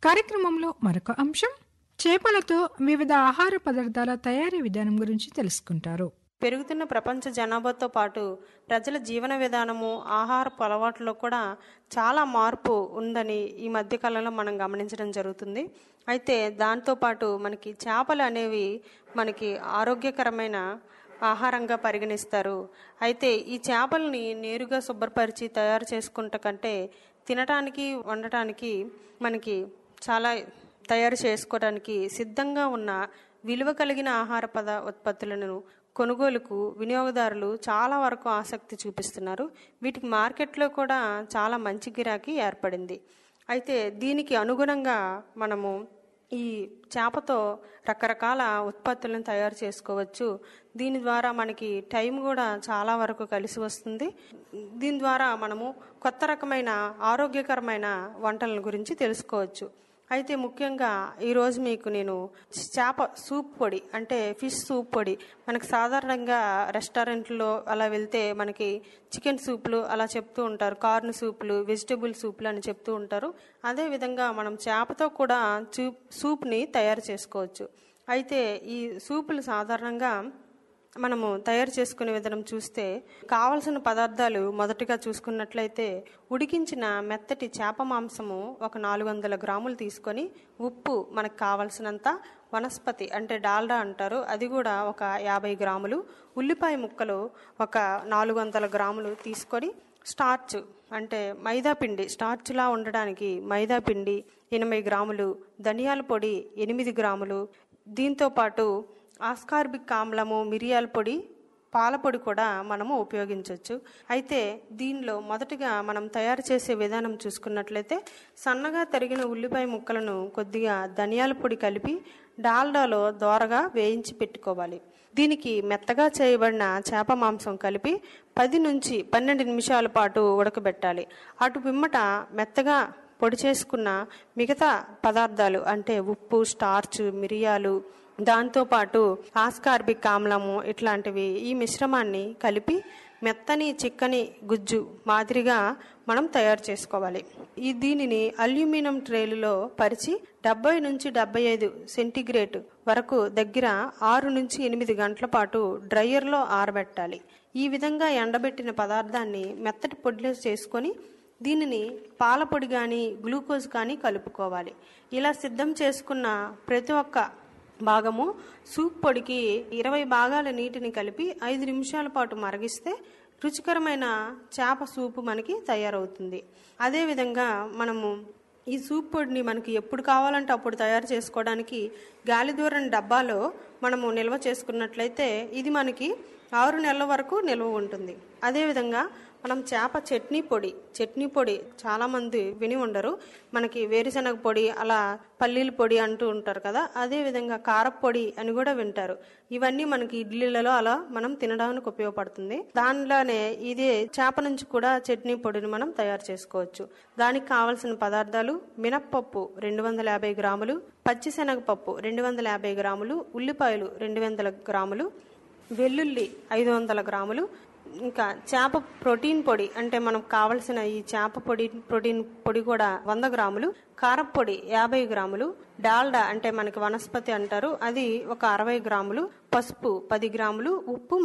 కార్యక్రమంలో మరొక అంశం చేపలతో వివిధ ఆహార పదార్థాల తయారీ విధానం గురించి తెలుసుకుంటారు పెరుగుతున్న ప్రపంచ జనాభాతో పాటు ప్రజల జీవన విధానము ఆహారపు అలవాట్లో కూడా చాలా మార్పు ఉందని ఈ మధ్య కాలంలో మనం గమనించడం జరుగుతుంది అయితే దాంతోపాటు మనకి చేపలు అనేవి మనకి ఆరోగ్యకరమైన ఆహారంగా పరిగణిస్తారు అయితే ఈ చేపల్ని నేరుగా శుభ్రపరిచి తయారు చేసుకుంట కంటే తినటానికి వండటానికి మనకి చాలా తయారు చేసుకోవడానికి సిద్ధంగా ఉన్న విలువ కలిగిన ఆహార పద ఉత్పత్తులను కొనుగోలుకు వినియోగదారులు చాలా వరకు ఆసక్తి చూపిస్తున్నారు వీటికి మార్కెట్లో కూడా చాలా మంచి గిరాకీ ఏర్పడింది అయితే దీనికి అనుగుణంగా మనము ఈ చేపతో రకరకాల ఉత్పత్తులను తయారు చేసుకోవచ్చు దీని ద్వారా మనకి టైం కూడా చాలా వరకు కలిసి వస్తుంది దీని ద్వారా మనము కొత్త రకమైన ఆరోగ్యకరమైన వంటల గురించి తెలుసుకోవచ్చు అయితే ముఖ్యంగా ఈరోజు మీకు నేను చేప సూప్ పొడి అంటే ఫిష్ సూప్ పొడి మనకు సాధారణంగా రెస్టారెంట్లో అలా వెళ్తే మనకి చికెన్ సూప్లు అలా చెప్తూ ఉంటారు కార్న్ సూప్లు వెజిటబుల్ సూప్లు అని చెప్తూ ఉంటారు అదేవిధంగా మనం చేపతో కూడా సూప్ సూప్ని తయారు చేసుకోవచ్చు అయితే ఈ సూపులు సాధారణంగా మనము తయారు చేసుకునే విధానం చూస్తే కావలసిన పదార్థాలు మొదటగా చూసుకున్నట్లయితే ఉడికించిన మెత్తటి చేప మాంసము ఒక నాలుగు వందల గ్రాములు తీసుకొని ఉప్పు మనకు కావలసినంత వనస్పతి అంటే డాల్డా అంటారు అది కూడా ఒక యాభై గ్రాములు ఉల్లిపాయ ముక్కలు ఒక నాలుగు వందల గ్రాములు తీసుకొని స్టార్చ్ అంటే మైదా పిండి స్టార్చ్లా ఉండడానికి మైదా పిండి ఎనభై గ్రాములు ధనియాల పొడి ఎనిమిది గ్రాములు దీంతో పాటు ఆస్కార్బిక్ ఆమ్లము మిరియాల పొడి పాల పొడి కూడా మనము ఉపయోగించవచ్చు అయితే దీనిలో మొదటగా మనం తయారు చేసే విధానం చూసుకున్నట్లయితే సన్నగా తరిగిన ఉల్లిపాయ ముక్కలను కొద్దిగా ధనియాల పొడి కలిపి డాల్డాలో దోరగా వేయించి పెట్టుకోవాలి దీనికి మెత్తగా చేయబడిన చేప మాంసం కలిపి పది నుంచి పన్నెండు నిమిషాల పాటు ఉడకబెట్టాలి అటు పిమ్మట మెత్తగా పొడి చేసుకున్న మిగతా పదార్థాలు అంటే ఉప్పు స్టార్చ్ మిరియాలు దాంతోపాటు ఆస్కార్బిక్ ఆమ్లము ఇట్లాంటివి ఈ మిశ్రమాన్ని కలిపి మెత్తని చిక్కని గుజ్జు మాదిరిగా మనం తయారు చేసుకోవాలి ఈ దీనిని అల్యూమినియం ట్రేలులో పరిచి డెబ్బై నుంచి డెబ్బై ఐదు సెంటీగ్రేడ్ వరకు దగ్గర ఆరు నుంచి ఎనిమిది గంటల పాటు డ్రయర్లో ఆరబెట్టాలి ఈ విధంగా ఎండబెట్టిన పదార్థాన్ని మెత్తటి పొడిలో చేసుకొని దీనిని పాల పొడి కానీ గ్లూకోజ్ కానీ కలుపుకోవాలి ఇలా సిద్ధం చేసుకున్న ప్రతి ఒక్క భాగము సూప్ పొడికి ఇరవై భాగాల నీటిని కలిపి ఐదు నిమిషాల పాటు మరగిస్తే రుచికరమైన చేప సూపు మనకి తయారవుతుంది అదేవిధంగా మనము ఈ సూప్ పొడిని మనకి ఎప్పుడు కావాలంటే అప్పుడు తయారు చేసుకోవడానికి గాలిదూరం డబ్బాలో మనము నిల్వ చేసుకున్నట్లయితే ఇది మనకి ఆరు నెలల వరకు నిల్వ ఉంటుంది అదేవిధంగా మనం చేప చట్నీ పొడి చట్నీ పొడి చాలామంది విని ఉండరు మనకి వేరుశనగ పొడి అలా పల్లీల పొడి అంటూ ఉంటారు కదా అదేవిధంగా కారపొడి అని కూడా వింటారు ఇవన్నీ మనకి ఇడ్లీలలో అలా మనం తినడానికి ఉపయోగపడుతుంది దానిలోనే ఇదే చేప నుంచి కూడా చట్నీ పొడిని మనం తయారు చేసుకోవచ్చు దానికి కావలసిన పదార్థాలు మినప్పప్పు రెండు వందల యాభై గ్రాములు పచ్చిశనగపప్పు రెండు వందల యాభై గ్రాములు ఉల్లిపాయలు రెండు వందల గ్రాములు వెల్లుల్లి ఐదు వందల గ్రాములు ఇంకా చేప ప్రోటీన్ పొడి అంటే మనకు కావలసిన ఈ చేప పొడి ప్రోటీన్ పొడి కూడా వంద గ్రాములు కారపొడి యాభై గ్రాములు డాల్డా అంటే మనకి వనస్పతి అంటారు అది ఒక అరవై గ్రాములు పసుపు పది గ్రాములు ఉప్పు